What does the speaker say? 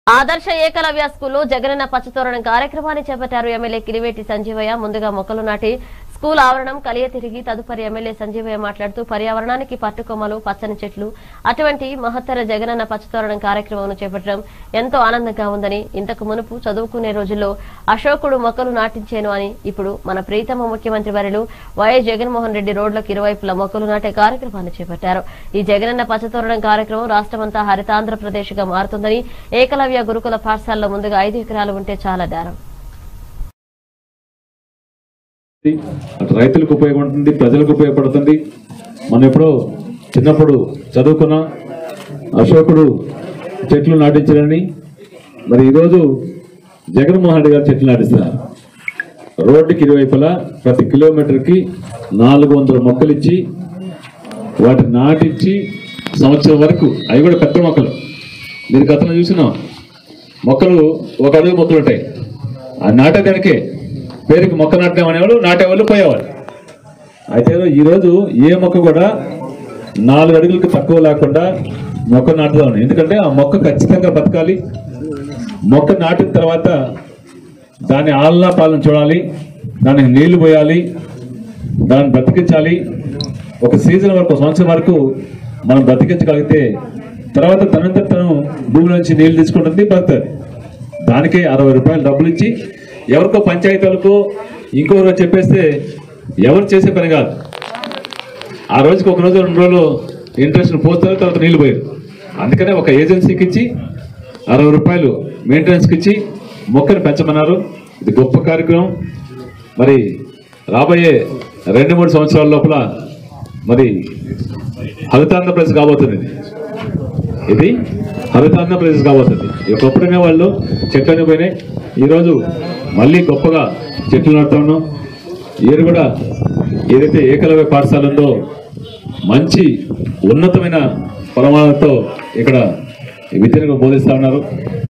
ఆదర్శ ఏకలవ్య స్కూల్లో జగనన్న పచ్చతోరణం కార్యక్రమాన్ని చేపట్టారు ఎమ్మెల్యే కిలివేటి సంజీవయ్య ముందుగా మొక్కలు నాటి స్కూల్ ఆవరణం కలియ తిరిగి తదుపరి ఎమ్మెల్యే సంజీవయ్య మాట్లాడుతూ పర్యావరణానికి పట్టుకొమ్మలు పచ్చని చెట్లు అటువంటి మహత్తర జగనన్న పచ్చతోరణం కార్యక్రమం చేపట్టడం ఎంతో ఆనందంగా ఉందని ఇంతకు మునుపు చదువుకునే రోజుల్లో అశోకుడు మొక్కలు నాటించాను అని ఇప్పుడు మన ప్రీతమ ముఖ్యమంత్రి వర్యులు వైఎస్ జగన్మోహన్ రెడ్డి రోడ్లకు ఇరువైపులా మొక్కలు నాటే కార్యక్రమాన్ని చేపట్టారు ఈ జగనన్న పచ్చతోరణం కార్యక్రమం రాష్ట్రమంతా హరితాంధ్రప్రదేశ్ గా మారుతుందని ఏకలవ్య గురుకుల పాఠశాలలో ముందుగా ఐదు ఎకరాలు ఉంటే చాలన్నారు అటు రైతులకు ఉపయోగపడుతుంది ప్రజలకు ఉపయోగపడుతుంది మనం ఎప్పుడో చిన్నప్పుడు చదువుకున్న అశోకుడు చెట్లు నాటించారని మరి ఈరోజు జగన్మోహన్ రెడ్డి గారు చెట్లు నాటిస్తున్నారు రోడ్డుకి ఇరువైపులా ప్రతి కిలోమీటర్కి నాలుగు వందల మొక్కలు ఇచ్చి వాటిని నాటించి సంవత్సరం వరకు అవి కూడా పెద్ద మొక్కలు మీరు గతంలో చూసినాం మొక్కలు ఒక అడుగు మొక్కలు ఉంటాయి ఆ నాటేదానికే పేరుకి మొక్క నాటడం అనేవాళ్ళు నాటేవాళ్ళు పోయేవాళ్ళు అయితే ఈరోజు ఏ మొక్క కూడా నాలుగు అడుగులకు తక్కువ లేకుండా మొక్క నాటుదాం ఎందుకంటే ఆ మొక్క ఖచ్చితంగా బతకాలి మొక్క నాటిన తర్వాత దాని ఆలనా పాలన చూడాలి దానికి నీళ్లు పోయాలి దాన్ని బ్రతికించాలి ఒక సీజన్ వరకు ఒక సంవత్సరం వరకు మనం బ్రతికించగలిగితే తర్వాత తనంతట తను భూమి నుంచి నీళ్లు తీసుకుంటుంది బ్రతుకుతుంది దానికే అరవై రూపాయలు డబ్బులు ఇచ్చి ఎవరికో పంచాయతీలకు ఇంకొకరు చెప్పేస్తే ఎవరు చేసే పని కాదు ఆ రోజుకి ఒక రోజు రెండు రోజులు ఇంట్రెస్ట్ పోస్తారు తర్వాత నీళ్లు పోయారు అందుకనే ఒక ఏజెన్సీకి ఇచ్చి అరవై రూపాయలు మెయింటెనెన్స్కి ఇచ్చి మొక్కను పెంచమన్నారు ఇది గొప్ప కార్యక్రమం మరి రాబోయే రెండు మూడు సంవత్సరాల లోపల మరి హరితాంధ్రప్రదేశ్ కాబోతుంది ఇది ఇది హరితాంధ్రప్రదేశ్ కాబోతుంది ఒకప్పుడునే వాళ్ళు చెట్లని పోయినాయి ఈరోజు మళ్ళీ గొప్పగా చెట్లు నాటుతా ఉన్నాం ఈయన కూడా ఏదైతే ఏకలవ్య పాఠశాల ఉందో మంచి ఉన్నతమైన ప్రమాణాలతో ఇక్కడ విద్యను బోధిస్తా ఉన్నారు